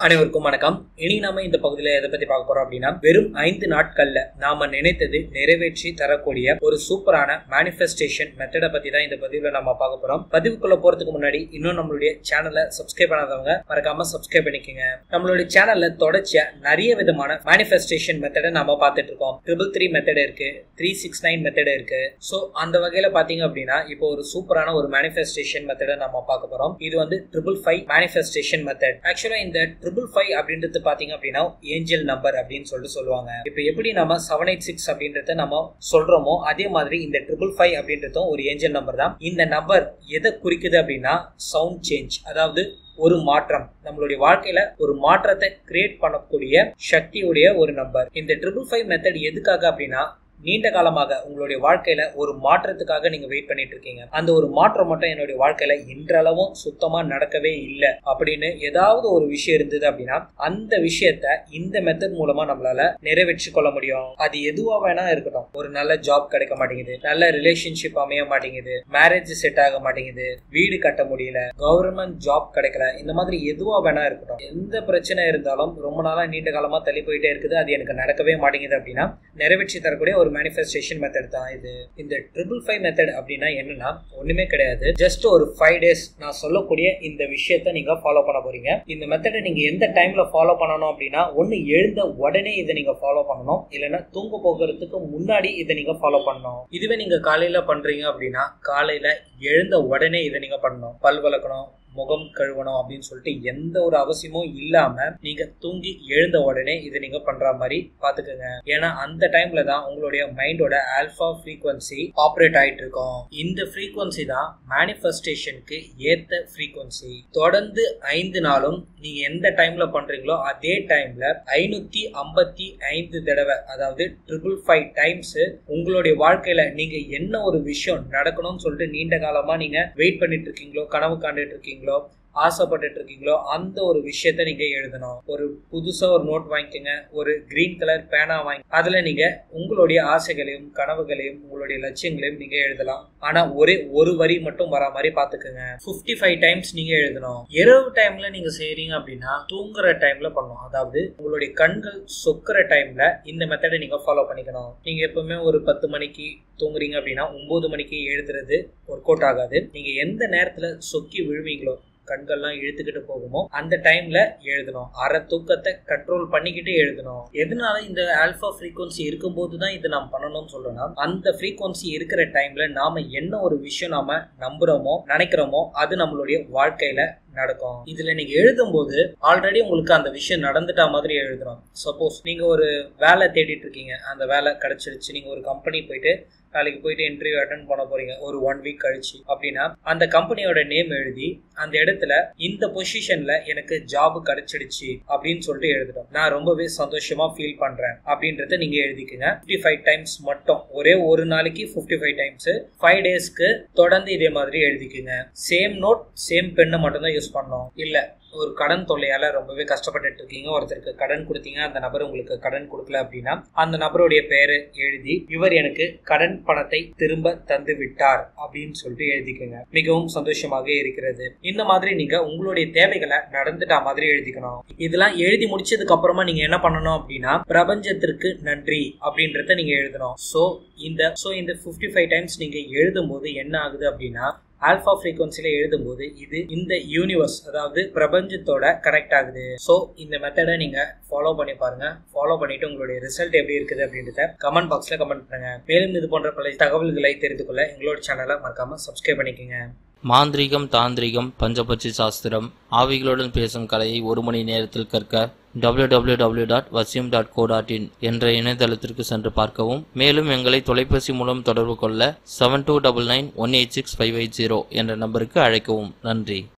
அனைவருக்கும் வணக்கம் இனி நாம இந்த பகுதியில எதை பத்தி பார்க்க போறோம் அப்படின்னா வெறும் ஐந்து நாட்கள்ல நாம நினைத்தது நிறைவேற்றி தரக்கூடிய ஒரு சூப்பரான மேனிஃபெஸ்டேஷன் மெத்தடை பத்தி தான் இந்த பதிவுல நம்ம பார்க்க போறோம் பதிவுக்குள்ள போறதுக்கு முன்னாடி இன்னும் நம்மளுடைய சேனலை சப்ஸ்கிரைப் பண்ணாதவங்க மறக்காம சப்ஸ்கிரைப் பண்ணிக்கோங்க நம்மளுடைய சேனல்ல தொடர்ச்சியா நிறைய விதமான மேனிஃபெஸ்டேஷன் மெத்தடை நாம பார்த்துட்டு இருக்கோம் ட்ரிபிள் த்ரீ மெத்தட் இருக்கு த்ரீ சிக்ஸ் நைன் மெத்தட் இருக்கு ஸோ அந்த வகையில பாத்தீங்க அப்படின்னா இப்போ ஒரு சூப்பரான ஒரு மேனிஃபெஸ்டேஷன் மெத்தடை நம்ம பார்க்க போறோம் இது வந்து ட்ரிபிள் ஃபைவ் மேனிஃபெஸ்டேஷன் மெத்தட் ஆக்சுவலா இந்த ட்ரிபிள் ஃபைவ் அப்படின்றது பாத்தீங்க அப்படின்னா ஏஞ்சல் நம்பர் அப்படின்னு சொல்லிட்டு சொல்லுவாங்க இப்போ எப்படி நம்ம செவன் எயிட் சிக்ஸ் அப்படின்றத நம்ம சொல்றோமோ அதே மாதிரி இந்த ட்ரிபிள் ஃபைவ் அப்படின்றதும் ஒரு ஏஞ்சல் நம்பர் தான் இந்த நம்பர் எதை குறிக்குது அப்படின்னா சவுண்ட் சேஞ்ச் அதாவது ஒரு மாற்றம் நம்மளுடைய வாழ்க்கையில ஒரு மாற்றத்தை கிரியேட் பண்ணக்கூடிய சக்தியுடைய ஒரு நம்பர் இந்த ட்ரிபிள் ஃபைவ் மெத்தட் எதுக்காக அப்படின்னா நீண்ட காலமாக உங்களுடைய வாழ்க்கையில ஒரு மாற்றத்துக்காக நீங்க வெயிட் பண்ணிட்டு இருக்கீங்க அந்த ஒரு மாற்றம் மட்டும் என்னுடைய வாழ்க்கையில இன்றளவும் சுத்தமா நடக்கவே இல்லை அப்படின்னு ஏதாவது ஒரு விஷயம் இருந்தது அப்படின்னா அந்த விஷயத்த இந்த மெத்தட் மூலமா நம்மளால நிறைவேற்றி கொள்ள முடியும் அது எதுவா வேணா இருக்கட்டும் ஒரு நல்ல ஜாப் கிடைக்க மாட்டேங்குது நல்ல ரிலேஷன்ஷிப் அமைய மாட்டேங்குது மேரேஜ் செட் ஆக மாட்டேங்குது வீடு கட்ட முடியல கவர்மெண்ட் ஜாப் கிடைக்கல இந்த மாதிரி எதுவா வேணா இருக்கட்டும் எந்த பிரச்சனை இருந்தாலும் ரொம்ப நாளா நீண்ட காலமா தள்ளி போயிட்டே இருக்குது அது எனக்கு நடக்கவே மாட்டேங்குது அப்படின்னா நிறைவேற்றி தரக்கூடிய ஒரு மேனிஃபெஸ்டேஷன் மெத்தட் தான் இது இந்த ட்ரிபிள் ஃபைவ் மெத்தட் அப்படின்னா என்னன்னா ஒண்ணுமே கிடையாது ஜஸ்ட் ஒரு ஃபைவ் டேஸ் நான் சொல்லக்கூடிய இந்த விஷயத்த நீங்க ஃபாலோ பண்ண போறீங்க இந்த மெத்தடை நீங்க எந்த டைம்ல ஃபாலோ பண்ணணும் அப்படின்னா ஒன்னு எழுந்த உடனே இதை நீங்க ஃபாலோ பண்ணணும் இல்லைன்னா தூங்க போகிறதுக்கு முன்னாடி இதை நீங்க ஃபாலோ பண்ணணும் இதுவே நீங்க காலையில பண்றீங்க அப்படின்னா காலையில எழுந்த உடனே இதை நீங்க பண்ணணும் பல் வளர்க்கணும் முகம் கழுவணும் அப்படின்னு சொல்லிட்டு எந்த ஒரு அவசியமும் இல்லாம நீங்க தூங்கி எழுந்த உடனே இதை நீங்க பண்ற மாதிரி பாத்துக்கோங்க ஏன்னா அந்த டைம்ல தான் உங்களுடைய மைண்டோட ஆல்பா ஃப்ரீக்வன்சி ஆப்ரேட் ஆயிட்டு இருக்கும் இந்த ஃப்ரீக்வன்சி தான் மேனிஃபெஸ்டேஷனுக்கு ஏத்த ஃப்ரீக்வன்சி தொடர்ந்து ஐந்து நாளும் நீங்க எந்த டைம்ல பண்றீங்களோ அதே டைம்ல ஐநூத்தி ஐம்பத்தி ஐந்து தடவை அதாவது ட்ரிபிள் ஃபைவ் டைம்ஸ் உங்களுடைய வாழ்க்கையில நீங்க என்ன ஒரு விஷயம் நடக்கணும்னு சொல்லிட்டு நீண்ட காலமா நீங்க வெயிட் பண்ணிட்டு இருக்கீங்களோ கனவு காண்டுட்டு இருக்கீங்களோ ஆசைப்பட்டுட்டு இருக்கீங்களோ அந்த ஒரு விஷயத்த நீங்க எழுதணும் ஒரு புதுசா ஒரு நோட் வாங்கிக்கோங்க ஒரு கிரீன் கலர் பேனா வாங்கி அதுல நீங்க உங்களுடைய ஆசைகளையும் கனவுகளையும் உங்களுடைய லட்சியங்களையும் நீங்க எழுதலாம் ஆனா ஒரே ஒரு வரி மட்டும் வரா மாதிரி பாத்துக்கோங்க பிப்டி ஃபைவ் டைம்ஸ் நீங்க எழுதணும் இரவு டைம்ல நீங்க செய்றீங்க அப்படின்னா தூங்குற டைம்ல பண்ணணும் அதாவது உங்களுடைய கண்கள் சொக்குற டைம்ல இந்த மெத்தடை நீங்க ஃபாலோ பண்ணிக்கணும் நீங்க எப்பவுமே ஒரு பத்து மணிக்கு தூங்குறீங்க அப்படின்னா ஒன்பது மணிக்கு எழுதுறது ஒர்க் அவுட் ஆகாது நீங்க எந்த நேரத்துல சொக்கி விழுவீங்களோ கண்கள்லாம் இழுத்துக்கிட்டு போகுமோ அந்த டைம்ல எழுதணும் அரை தூக்கத்தை கண்ட்ரோல் பண்ணிக்கிட்டு எழுதணும் எதனால இந்த ஆல்பா ஃப்ரீக்வன்சி இருக்கும்போது தான் இது நாம் பண்ணணும்னு சொல்றோம்னா அந்த ஃப்ரீக்வன்சி இருக்கிற டைம்ல நாம என்ன ஒரு விஷயம் நாம நம்புறோமோ நினைக்கிறோமோ அது நம்மளுடைய வாழ்க்கையில நடக்கும் இதுல நீங்க எழுதும் போது ஆல்ரெடி உங்களுக்கு அந்த விஷயம் நடந்துட்டா மாதிரி எழுதுறோம் சப்போஸ் நீங்க ஒரு வேலை தேடிட்டு இருக்கீங்க அந்த வேலை கிடைச்சிருச்சு நீங்க ஒரு கம்பெனி போயிட்டு நாளைக்கு போயிட்டு இன்டர்வியூ அட்டன் பண்ண போறீங்க ஒரு ஒன் வீக் கழிச்சு அப்படின்னா அந்த கம்பெனியோட நேம் எழுதி அந்த இடத்துல இந்த பொசிஷன்ல எனக்கு ஜாப் கிடைச்சிடுச்சு அப்படின்னு சொல்லிட்டு எழுதிட்டோம் நான் ரொம்பவே சந்தோஷமா ஃபீல் பண்றேன் அப்படின்றத நீங்க எழுதிக்கங்க ஃபிஃப்டி ஃபைவ் டைம்ஸ் மட்டும் ஒரே ஒரு நாளைக்கு ஃபிஃப்டி ஃபைவ் டைம்ஸ் ஃபைவ் டேஸ்க்கு தொடர்ந்து இதே மாதிரி எழுதிக்குங்க சேம் நோட் சேம் பெண்ணை மட்டும் தான் யூஸ் பண்ணோம் இல்ல ஒரு கடன் தொல்லையால ரொம்பவே கஷ்டப்பட்டுட்டு இருக்கீங்க ஒருத்தருக்கு கடன் கொடுத்தீங்க அந்த நபர் உங்களுக்கு கடன் கொடுக்கல அப்படின்னா அந்த நபருடைய பெயரை எழுதி இவர் எனக்கு கடன் பணத்தை திரும்ப தந்து விட்டார் அப்படின்னு சொல்லிட்டு எழுதிக்கோங்க மிகவும் சந்தோஷமாக இருக்கிறது இந்த மாதிரி நீங்க உங்களுடைய தேவைகளை நடந்துட்டா மாதிரி எழுதிக்கணும் இதெல்லாம் எழுதி முடிச்சதுக்கு அப்புறமா நீங்க என்ன பண்ணணும் அப்படின்னா பிரபஞ்சத்திற்கு நன்றி அப்படின்றத நீங்க எழுதணும் சோ இந்த சோ இந்த பிப்டி ஃபைவ் டைம்ஸ் நீங்க எழுதும் போது என்ன ஆகுது அப்படின்னா ஆல்பா ஃப்ரீக்வன்சில எழுதும்போது இது இந்த யூனிவர்ஸ் அதாவது பிரபஞ்சத்தோட கனெக்ட் ஆகுது ஸோ இந்த மெத்தடை நீங்க ஃபாலோ பண்ணி பாருங்க ஃபாலோ பண்ணிட்டு உங்களுடைய ரிசல்ட் எப்படி இருக்குது அப்படின்றத கமெண்ட் பாக்ஸ்ல கமெண்ட் பண்ணுங்க மேலும் இது போன்ற பல தகவல்களை தெரிந்து கொள்ள எங்களோட சேனலை மறக்காம சப்ஸ்கிரைப் பண்ணிக்கோங்க மாந்திரிகம் தாந்திரிகம் பஞ்சபட்சி சாஸ்திரம் ஆவிகளுடன் பேசும் கலையை ஒரு மணி நேரத்தில் கற்க www.vasim.co.in டாட் வசியம் டாட் கோ டாட் இன் என்ற இணையதளத்திற்கு சென்று பார்க்கவும் மேலும் எங்களை தொலைபேசி மூலம் தொடர்பு கொள்ள seven two double nine one eight six five eight zero என்ற நம்பருக்கு அழைக்கவும் நன்றி